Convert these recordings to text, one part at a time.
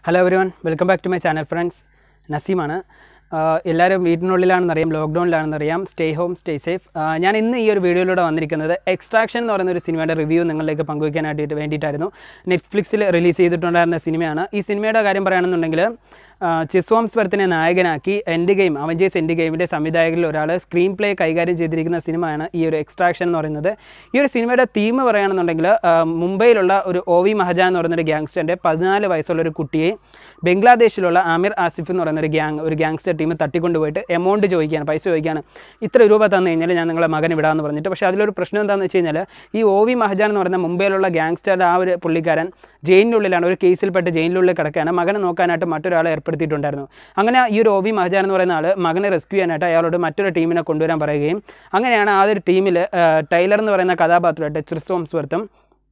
hello everyone welcome back to my channel friends നസീമാണ് ആഹ് എല്ലാവരും വീട്ടിനുള്ളിലാണെന്നറിയാം ലോക്ക്ഡൗണിലാണെന്നറിയാം സ്റ്റേ ഹോം സ്റ്റേ സേഫ് ഞാൻ ഇന്ന് ഈ ഒരു വീഡിയോയിലൂടെ വന്നിരിക്കുന്നത് എക്സ്ട്രാക്ഷൻ എന്ന് പറയുന്ന ഒരു സിനിമയുടെ റിവ്യൂ നിങ്ങളിലേക്ക് പങ്കുവയ്ക്കാനായിട്ട് വേണ്ടിയിട്ടായിരുന്നു നെറ്റ്ഫ്ലിക്സിൽ റിലീസ് ചെയ്തിട്ടുണ്ടായിരുന്ന സിനിമയാണ് ഈ സിനിമയുടെ കാര്യം പറയുകയാണെന്നുണ്ടെങ്കിൽ ചിസ്വാംസ് വർത്തിനെ നായകനാക്കി എൻഡ് ഗെയിം അവഞ്ചേഴ്സ് എൻഡ് ഗെയിമിൻ്റെ സംവിധായകരിൽ ഒരാൾ സ്ക്രീൻ പ്ലേ കൈകാര്യം ചെയ്തിരിക്കുന്ന സിനിമയാണ് ഈ ഒരു എക്സ്ട്രാക്ഷൻ എന്ന് പറയുന്നത് ഈ ഒരു സിനിമയുടെ തീം പറയുകയാണെന്നുണ്ടെങ്കിൽ ആ, മുംബൈയിലുള്ള ഒരു ഒ വി മഹജ എന്ന് പറയുന്ന ഒരു ഗ്യാങ്സ്റ്ററിൻ്റെ പതിനാല് വയസ്സുള്ള ഒരു കുട്ടിയെ ബംഗ്ലാദേശിലുള്ള ആമിർ ആസിഫ് എന്ന് പറയുന്ന ഒരു ഗ്യാങ് ഒരു ഗ്യാങ്സ്റ്റർ ടീം തട്ടിക്കൊണ്ടുപോയിട്ട് എമൗണ്ട് ചോദിക്കുകയാണ് പൈസ ചോദിക്കുകയാണ് ഇത്ര രൂപ തന്നു കഴിഞ്ഞാൽ ഞാൻ നിങ്ങളെ മകനെ വിടാമെന്ന് പറഞ്ഞിട്ട് പക്ഷേ അതിലൊരു പ്രശ്നം എന്താണെന്ന് വെച്ച് കഴിഞ്ഞാൽ ഈ ഒ വി മഹജാൻ എന്ന് പറയുന്ന മുംബൈയിലുള്ള ഗ്യാങ്സ്റ്ററുടെ ആ ഒരു പുള്ളിക്കാരൻ ജയിലിനുള്ളിലാണ് ഒരു കേസിൽപ്പെട്ട് ജയിലിനുള്ളിൽ കിടക്കുകയാണ് മകനെ നോക്കാനായിട്ട് മറ്റൊരാളെ ഏർപ്പെടുത്തിയിട്ടുണ്ടായിരുന്നു അങ്ങനെ ഈ ഒരു ഒ വി മഹജാൻ എന്ന് പറയുന്ന ആൾ മകനെ റെസ്ക്യൂ ചെയ്യാനായിട്ട് അയാളോട് മറ്റൊരു ടീമിനെ കൊണ്ടുവരാൻ പറയുകയും അങ്ങനെയാണ് ആ ഒരു ടീമിൽ ടൈലർ എന്ന് പറയുന്ന കഥാപാത്രമായിട്ട് ക്രിസ്തോംസ്വർത്തും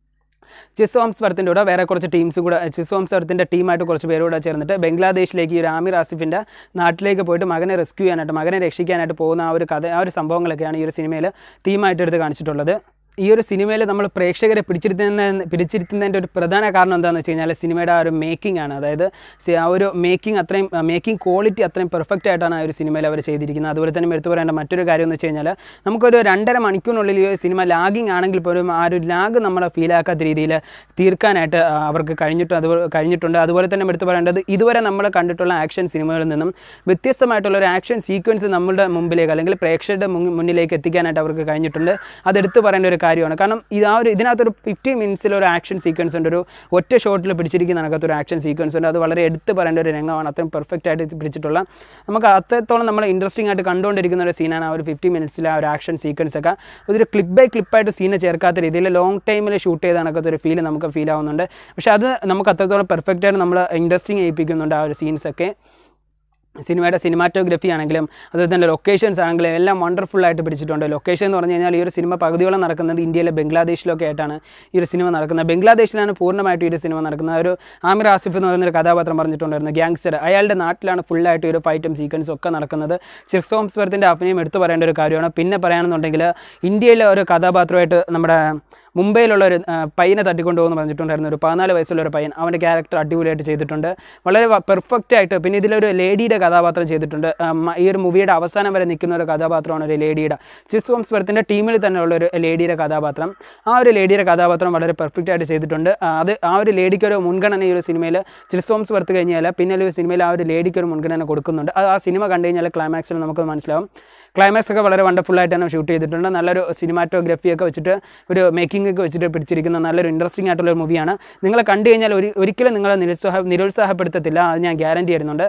ചിസ് ഹോംസ്വർത്തിൻ്റെ കൂടെ വേറെ കുറച്ച് ടീംസും കൂടെ ചിസ് ഹോംസ്വർത്തിൻ്റെ ടീമായിട്ട് കുറച്ച് പേരോട് ചേർന്നിട്ട് ബംഗ്ലാദേശിലേക്ക് ഈ ഒരു ആമിർ ആസിഫിൻ്റെ നാട്ടിലേക്ക് പോയിട്ട് മകനെ റെസ്ക്യൂ ചെയ്യാനായിട്ട് മകനെ രക്ഷിക്കാനായിട്ട് പോകുന്ന ആ ഒരു കഥ ആ ഒരു സംഭവങ്ങളൊക്കെയാണ് ഈ ഒരു സിനിമയിൽ തീമായിട്ട് എടുത്ത് കാണിച്ചിട്ടുള്ളത് ഈ ഒരു സിനിമയിൽ നമ്മൾ പ്രേക്ഷകരെ പിടിച്ചിരുത്തുന്ന പിടിച്ചിരുത്തുന്നതിൻ്റെ ഒരു പ്രധാന കാരണം എന്താണെന്ന് വെച്ച് കഴിഞ്ഞാൽ സിനിമയുടെ ആ ഒരു മേക്കിംഗ് ആണ് അതായത് സി- ആ ഒരു മേക്കിംഗ് അത്രയും മേക്കിംഗ് ക്വാളിറ്റി അത്രയും പെർഫെക്റ്റ് ആയിട്ടാണ് ആ ഒരു സിനിമയിൽ അവർ ചെയ്തിരിക്കുന്നത് അതുപോലെ തന്നെ എടുത്തു പറയേണ്ട മറ്റൊരു കാര്യം എന്ന് വെച്ച് കഴിഞ്ഞാൽ നമുക്കൊരു രണ്ടര മണിക്കൂറിനുള്ളിൽ ഈ ഒരു സിനിമ ലാഗിങ് ആണെങ്കിൽ പോലും ആ ഒരു ലാഗ് നമ്മളെ ഫീൽ ആക്കാത്ത രീതിയിൽ തീർക്കാനായിട്ട് ആ, അവർക്ക് കഴിഞ്ഞിട്ട് അതുപോലെ കഴിഞ്ഞിട്ടുണ്ട് അതുപോലെ തന്നെ എടുത്തു പറയേണ്ടത് ഇതുവരെ നമ്മൾ കണ്ടിട്ടുള്ള ആക്ഷൻ സിനിമകളിൽ നിന്നും വ്യത്യസ്തമായിട്ടുള്ള ഒരു ആക്ഷൻ സീക്വൻസ് നമ്മുടെ മുമ്പിലേക്ക് അല്ലെങ്കിൽ പ്രേക്ഷകരുടെ മുൻ- മുന്നിലേക്ക് എത്തിക്കാനായിട്ട് അവർക്ക് കഴിഞ്ഞിട്ടുണ്ട് അത് എടുത്തു പറയേണ്ട ഒരു കാര്യമാണ് കാരണം ഇത് ആ ഒരു ഇതിനകത്തൊരു ഫിഫ്റ്റി മിനിറ്റ്സിൽ ഒരു ആക്ഷൻ സീക്വൻസ് ഉണ്ട് ഒരു ഒറ്റ ഷോട്ടിൽ പിടിച്ചിരിക്കുന്ന അതിനകത്ത് ഒരു ആക്ഷൻ സീക്വൻസ് ഉണ്ട് അത് വളരെ എടുത്ത് പറയേണ്ട ഒരു രംഗമാണ് അത്രയും പെർഫെക്റ്റ് ആയിട്ട് പിടിച്ചിട്ടുള്ള നമുക്ക് അത്രത്തോളം നമ്മൾ ഇൻട്രസ്റ്റിംഗ് ആയിട്ട് കണ്ടുകൊണ്ടിരിക്കുന്ന ഒരു സീനാണ് ആ ഒരു ഫിഫ്റ്റി മിനിറ്റ്സിലെ ആ ഒരു ആക്ഷൻ സീക്വൻസ് ഒക്കെ അതൊരു ക്ലിപ്പ് ബൈ ക്ലിപ്പായിട്ട് സീനെ ചേർക്കാത്ത രീതിയിൽ ലോങ് ടൈമിൽ ഷൂട്ട് ചെയ്ത കണക്കത്തെ ഒരു ഫീൽ നമുക്ക് ഫീൽ ആവുന്നുണ്ട് പക്ഷേ അത് നമുക്ക് അത്രത്തോളം പെർഫെക്റ്റ് ആയിട്ട് നമ്മൾ ഇൻട്രസ്റ്റിംഗ് ചെയ്യിപ്പിക്കുന്നുണ്ട് ആ ഒരു സീൻസൊക്കെ സിനിമയുടെ സിനിമാറ്റോഗ്രഫി ആണെങ്കിലും അതുപോലെ തന്നെ ലൊക്കേഷൻസ് ആണെങ്കിലും എല്ലാം വണ്ടർഫുൾ ആയിട്ട് പിടിച്ചിട്ടുണ്ട് ലൊക്കേഷൻ എന്ന് പറഞ്ഞു കഴിഞ്ഞാൽ ഈ ഒരു സിനിമ പകുതിയോളം നടക്കുന്നത് ഇന്ത്യയിലെ ബംഗ്ലാദേശിലൊക്കെ ആയിട്ടാണ് ഈ ഒരു സിനിമ നടക്കുന്നത് ബംഗ്ലാദേശിലാണ് പൂർണ്ണമായിട്ട് ഈ ഒരു സിനിമ നടക്കുന്നത് ഒരു ആമിർ ആസിഫ് എന്ന് പറയുന്ന ഒരു കഥാപാത്രം പറഞ്ഞിട്ടുണ്ടായിരുന്നു ഗ്യാങ്സ്റ്റർ അയാളുടെ നാട്ടിലാണ് ഫുള്ളായിട്ട് ഈ ഒരു ഫൈറ്റും സീക്വൻസും ഒക്കെ നടക്കുന്നത് ചിക്സ് ഹോംസ്വർത്തിൻ്റെ അഭിനയം എടുത്തു പറയേണ്ട ഒരു കാര്യമാണ് പിന്നെ പറയുകയാണെന്നുണ്ടെങ്കിൽ ഇന്ത്യയിലെ ഒരു കഥാപാത്രമായിട്ട് നമ്മുടെ മുംബൈയിലുള്ള ഒരു ആ, പയ്യനെ തട്ടിക്കൊണ്ടുപോകുന്നു പറഞ്ഞിട്ടുണ്ടായിരുന്നു ഒരു പതിനാല് വയസ്സുള്ള ഒരു പയ്യൻ അവൻ്റെ ക്യാരക്ടർ അടിപൊളിയായിട്ട് ചെയ്തിട്ടുണ്ട് വളരെ പെർഫെക്റ്റ് ആയിട്ട് പിന്നെ ഇതിലൊരു ലേഡിയുടെ കഥാപാത്രം ചെയ്തിട്ടുണ്ട് ആ, മ- ഈ ഒരു മൂവിയുടെ അവസാനം വരെ നിൽക്കുന്ന ഒരു കഥാപാത്രമാണ് ഒരു ലേഡിയുടെ ചിസ് വംസ്വരത്തിൻ്റെ ടീമിൽ തന്നെയുള്ള ഒരു ലേഡിയുടെ കഥാപാത്രം ആ ഒരു ലേഡിയുടെ കഥാപാത്രം വളരെ പെർഫെക്റ്റ് ആയിട്ട് ചെയ്തിട്ടുണ്ട് ആ, അത് ആ ഒരു ലേഡിക്ക് ഒരു മുൻഗണന ഈ ഒരു സിനിമയിൽ ചിസ് വംസ് വർത്ത് കഴിഞ്ഞാൽ പിന്നെ ഒരു സിനിമയിൽ ആ ഒരു ലേഡിക്ക് ഒരു മുൻഗണന കൊടുക്കുന്നുണ്ട് അത് ആ സിനിമ കണ്ടു കഴിഞ്ഞാൽ ക്ലൈമാക്സിൽ നമുക്ക് മനസ്സിലാവും ക്ലൈമാക്സ് ഒക്കെ വളരെ വണ്ടർഫുൾ ആയിട്ട് തന്നെ ഷൂട്ട് ചെയ്തിട്ടുണ്ട് നല്ലൊരു സിനിമാറ്റോഗ്രഫി ഒക്കെ വെച്ചിട്ട് ഒരു മേക്കിംഗ് ഒക്കെ വെച്ചിട്ട് പിടിച്ചിരിക്കുന്ന നല്ലൊരു ഇൻട്രസ്റ്റിംഗ് ആയിട്ടുള്ള ഒരു മൂവിയാണ് നിങ്ങൾ കണ്ടു കഴിഞ്ഞാൽ ഒരു ഒരിക്കലും നിങ്ങളെ നിരുത്സാഹ നിരുത്സാഹപ്പെടുത്തത്തില്ല അത് ഞാൻ ഗ്യാരണ്ടി തരുന്നുണ്ട്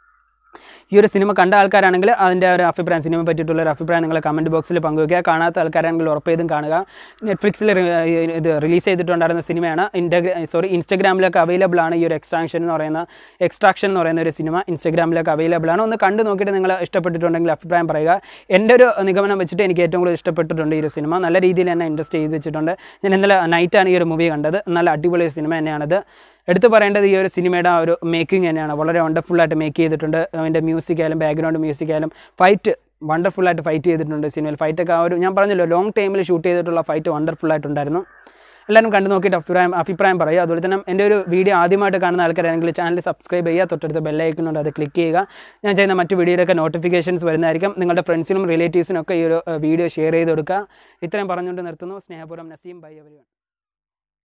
ഈ ഒരു സിനിമ കണ്ട ആൾക്കാരാണെങ്കിൽ അതിൻ്റെ ഒരു അഭിപ്രായം സിനിമ പറ്റിയിട്ടുള്ള ഒരു അഭിപ്രായം നിങ്ങൾ കമൻറ്റ് ബോക്സിൽ പങ്കുവയ്ക്കുക കാണാത്ത ആൾക്കാരാണെങ്കിൽ ഉറപ്പായതും കാണുക നെറ്റ്ഫ്ലിക്സിൽ ഇത് റിലീസ് ചെയ്തിട്ടുണ്ടായിരുന്ന സിനിമയാണ് ഇൻറ്റഗ്ര സോറി ഇൻസ്റ്റഗ്രാമിലൊക്കെ അവൈലബിൾ ആണ് ഈ ഒരു എക്സ്ട്രാക്ഷൻ എന്ന് പറയുന്ന എക്സ്ട്രാക്ഷൻ എന്ന് പറയുന്ന ഒരു സിനിമ ഇൻസ്റ്റഗ്രാമിലൊക്കെ അവൈലബിൾ ആണ് ഒന്ന് കണ്ടു നോക്കിയിട്ട് നിങ്ങൾ ഇഷ്ടപ്പെട്ടിട്ടുണ്ടെങ്കിൽ അഭിപ്രായം പറയുക എൻ്റെ ഒരു നിഗമനം വെച്ചിട്ട് എനിക്ക് ഏറ്റവും കൂടുതൽ ഇഷ്ടപ്പെട്ടിട്ടുണ്ട് ഈ ഒരു സിനിമ നല്ല രീതിയിൽ എന്നെ ഇൻട്രസ്റ്റ് ചെയ്ത് വെച്ചിട്ടുണ്ട് ഞാൻ ഇന്നലെ നൈറ്റാണ് ഈ ഒരു മൂവി കണ്ടത് നല്ല അടിപൊളി ഒരു സിനിമ തന്നെയാണത് എടുത്തു പറയേണ്ടത് ഈ ഒരു സിനിമയുടെ ആ ഒരു മേക്കിംഗ് തന്നെയാണ് വളരെ വണ്ടർഫുൾ ആയിട്ട് മേക്ക് ചെയ്തിട്ടുണ്ട് അതിൻ്റെ മ്യൂസിക് ആയാലും ബാക്ക്ഗ്രൗണ്ട് മ്യൂസിക് ആയാലും ഫൈറ്റ് വണ്ടർഫുൾ ആയിട്ട് ഫൈറ്റ് ചെയ്തിട്ടുണ്ട് സിനിമയിൽ ഫൈറ്റൊക്കെ ആ ഒരു ഞാൻ പറഞ്ഞല്ലോ ലോങ് ടൈമിൽ ഷൂട്ട് ചെയ്തിട്ടുള്ള ഫൈറ്റ് വണ്ടർഫുൾ ആയിട്ടുണ്ടായിരുന്നു എല്ലാവരും കണ്ടു നോക്കിയിട്ട് അഭിപ്രായം അഭിപ്രായം പറയുക അതുപോലെ തന്നെ എൻ്റെ ഒരു വീഡിയോ ആദ്യമായിട്ട് കാണുന്ന ആൾക്കാരാണെങ്കിൽ ചാനൽ സബ്സ്ക്രൈബ് ചെയ്യുക തൊട്ടടുത്ത് ബെല്ലൈക്കുന്നുണ്ട് അത് ക്ലിക്ക് ചെയ്യുക ഞാൻ ചെയ്യുന്ന മറ്റു വീഡിയോയിലൊക്കെ നോട്ടിഫിക്കേഷൻസ് വരുന്നതായിരിക്കും നിങ്ങളുടെ ഫ്രണ്ട്സിനും റിലേറ്റീവ്സിനും ഒക്കെ ഈ ഒരു വീഡിയോ ഷെയർ ചെയ്ത് കൊടുക്കുക ഇത്രയും പറഞ്ഞുകൊണ്ട് നിർത്തുന്നു സ്നേഹപൂർവ്വം നസീം ബൈ എവരി